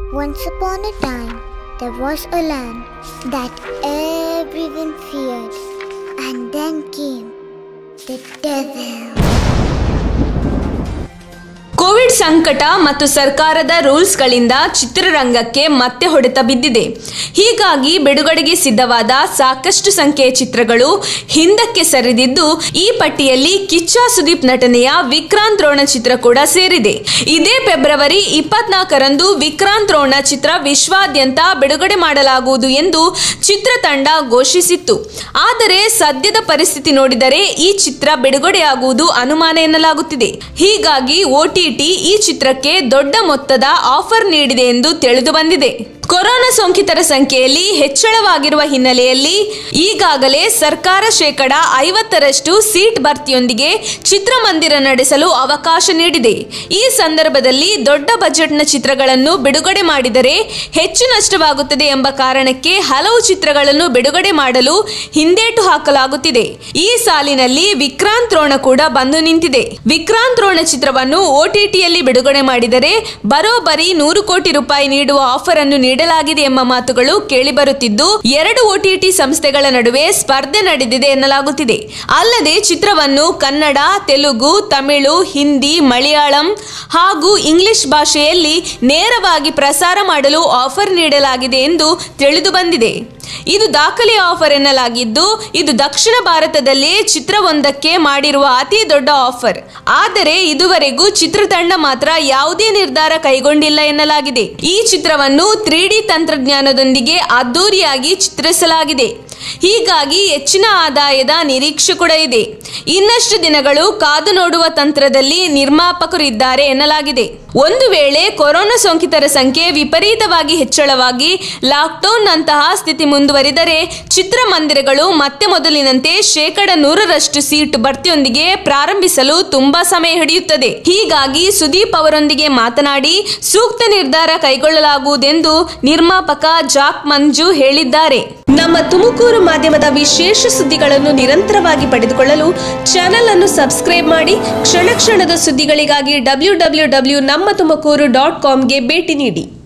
Once upon a time, there was a land that everyone feared, and then came the devil. Covid ಸಂಕಟ ಮತ್ತು ಸರ್ಕಾರದ ರೂಲ್ಸ್ಗಳಿಂದ ಚಿತ್ರರಂಗಕ್ಕೆ ಮತ್ತೆ ಹೊಡೆತ ಬಿದ್ದಿದೆ ಹೀಗಾಗಿ ಬಿಡುಗಡೆಗೆ ಸಿದ್ಧವಾದ ಸಾಕಷ್ಟು ಸಂಖ್ಯೆಯ ಚಿತ್ರಗಳು ಹಿಂದಕ್ಕೆ ಸರಿದಿದ್ದು ಈ ಪಟ್ಟಿಯಲ್ಲಿ ಕಿಚ್ಚ ಸುದೀಪ್ ನಟನೆಯ ವಿಕ್ರಾಂತ್ ರೋಣ ಚಿತ್ರ ಕೂಡ ಸೇರಿದೆ ಇದೇ ಫೆಬ್ರವರಿ ಇಪ್ಪತ್ನಾಲ್ಕರಂದು ವಿಕ್ರಾಂತ್ ರೋಣ ಚಿತ್ರ ವಿಶ್ವಾದ್ಯಂತ ಬಿಡುಗಡೆ ಮಾಡಲಾಗುವುದು ಎಂದು ಚಿತ್ರತಂಡ ಘೋಷಿಸಿತ್ತು ಆದರೆ ಸದ್ಯದ ಪರಿಸ್ಥಿತಿ ನೋಡಿದರೆ ಈ ಚಿತ್ರ ಬಿಡುಗಡೆಯಾಗುವುದು ಅನುಮಾನ ಎನ್ನಲಾಗುತ್ತಿದೆ ಹೀಗಾಗಿ ಓಟಿಟಿ ಈ ಚಿತ್ರಕ್ಕೆ ದೊಡ್ಡ ಮೊತ್ತದ ಆಫರ್ ನೀಡಿದೆ ಎಂದು ತಿಳಿದು ಬಂದಿದೆ ಕೊರೋನಾ ಸೋಂಕಿತರ ಸಂಖ್ಯೆಯಲ್ಲಿ ಹೆಚ್ಚಳವಾಗಿರುವ ಹಿನ್ನೆಲೆಯಲ್ಲಿ ಈಗಾಗಲೇ ಸರ್ಕಾರ ಶೇಕಡ ಐವತ್ತರಷ್ಟು ಸೀಟ್ ಭರ್ತಿಯೊಂದಿಗೆ ಚಿತ್ರಮಂದಿರ ನಡೆಸಲು ಅವಕಾಶ ನೀಡಿದೆ ಈ ಸಂದರ್ಭದಲ್ಲಿ ದೊಡ್ಡ ಬಜೆಟ್ನ ಚಿತ್ರಗಳನ್ನು ಬಿಡುಗಡೆ ಮಾಡಿದರೆ ಹೆಚ್ಚು ನಷ್ಟವಾಗುತ್ತದೆ ಎಂಬ ಕಾರಣಕ್ಕೆ ಹಲವು ಚಿತ್ರಗಳನ್ನು ಬಿಡುಗಡೆ ಮಾಡಲು ಹಿಂದೇಟು ಹಾಕಲಾಗುತ್ತಿದೆ ಈ ಸಾಲಿನಲ್ಲಿ ವಿಕ್ರಾಂತ್ ರೋಣ ಕೂಡ ಬಂದು ನಿಂತಿದೆ ವಿಕ್ರಾಂತ್ ರೋಣ ಚಿತ್ರವನ್ನು ಓಟಿಟಿಯಲ್ಲಿ ಬಿಡುಗಡೆ ಮಾಡಿದರೆ ಬರೋಬ್ಬರಿ ನೂರು ಕೋಟಿ ರೂಪಾಯಿ ನೀಡುವ ಆಫರ್ ಅನ್ನು ನೀಡಲಾಗಿದೆ ಎಂಬ ಮಾತುಗಳು ಕೇಳಿಬರುತ್ತಿದ್ದು ಎರಡು ಓಟಿಟಿ ಸಂಸ್ಥೆಗಳ ನಡುವೆ ಸ್ಪರ್ಧೆ ನಡೆದಿದೆ ಎನ್ನಲಾಗುತ್ತಿದೆ ಅಲ್ಲದೆ ಚಿತ್ರವನ್ನು ಕನ್ನಡ ತೆಲುಗು ತಮಿಳು ಹಿಂದಿ ಮಲಯಾಳಂ ಹಾಗೂ ಇಂಗ್ಲಿಷ್ ಭಾಷೆಯಲ್ಲಿ ನೇರವಾಗಿ ಪ್ರಸಾರ ಮಾಡಲು ಆಫರ್ ನೀಡಲಾಗಿದೆ ಎಂದು ತಿಳಿದು ಬಂದಿದೆ ಇದು ದಾಖಲೆ ಆಫರ್ ಎನ್ನಲಾಗಿದ್ದು ಇದು ದಕ್ಷಿಣ ಭಾರತದಲ್ಲಿ ಚಿತ್ರವೊಂದಕ್ಕೆ ಮಾಡಿರುವ ಅತಿ ದೊಡ್ಡ ಆಫರ್ ಆದರೆ ಇದುವರೆಗೂ ಚಿತ್ರತಂಡ ಮಾತ್ರ ಯಾವುದೇ ನಿರ್ಧಾರ ಕೈಗೊಂಡಿಲ್ಲ ಎನ್ನಲಾಗಿದೆ ಈ ಚಿತ್ರವನ್ನು ತ್ರೀ ಡಿ ತಂತ್ರಜ್ಞಾನದೊಂದಿಗೆ ಅದ್ದೂರಿಯಾಗಿ ಚಿತ್ರಿಸಲಾಗಿದೆ ಹೀಗಾಗಿ ಹೆಚ್ಚಿನ ಆದಾಯದ ನಿರೀಕ್ಷೆ ಕೂಡ ಇದೆ ಇನ್ನಷ್ಟು ದಿನಗಳು ಕಾದು ನೋಡುವ ತಂತ್ರದಲ್ಲಿ ನಿರ್ಮಾಪಕರು ಇದ್ದಾರೆ ಎನ್ನಲಾಗಿದೆ ಒಂದು ವೇಳೆ ಕೊರೋನಾ ಸೋಂಕಿತರ ಸಂಖ್ಯೆ ವಿಪರೀತವಾಗಿ ಹೆಚ್ಚಳವಾಗಿ ಲಾಕ್ಡೌನ್ ನಂತಹ ಸ್ಥಿತಿ ಮುಂದುವರಿದರೆ ಚಿತ್ರಮಂದಿರಗಳು ಮತ್ತೆ ಮೊದಲಿನಂತೆ ಶೇಕಡ ನೂರರಷ್ಟು ಸೀಟ್ ಭರ್ತಿಯೊಂದಿಗೆ ಪ್ರಾರಂಭಿಸಲು ತುಂಬಾ ಸಮಯ ಹಿಡಿಯುತ್ತದೆ ಹೀಗಾಗಿ ಸುದೀಪ್ ಅವರೊಂದಿಗೆ ಮಾತನಾಡಿ ಸೂಕ್ತ ನಿರ್ಧಾರ ಕೈಗೊಳ್ಳಲಾಗುವುದೆಂದು ನಿರ್ಮಾಪಕ ಜಾಕ್ ಮಂಜು ಹೇಳಿದ್ದಾರೆ ನಮ್ಮ ತುಮಕೂರು ಮಾಧ್ಯಮದ ವಿಶೇಷ ಸುದ್ದಿಗಳನ್ನು ನಿರಂತರವಾಗಿ ಪಡೆದುಕೊಳ್ಳಲು ಚಾನೆಲ್ ಅನ್ನು ಸಬ್ಸ್ಕ್ರೈಬ್ ಮಾಡಿ ಕ್ಷಣ ಕ್ಷಣದ ಸುದ್ದಿಗಳಿಗಾಗಿ ಡಬ್ಲ್ಯೂ ಡಬ್ಲ್ಯೂ ಡಬ್ಲ್ಯೂ ನಮ್ಮ ತುಮಕೂರು ಡಾಟ್ ಕಾಮ್ಗೆ ಭೇಟಿ ನೀಡಿ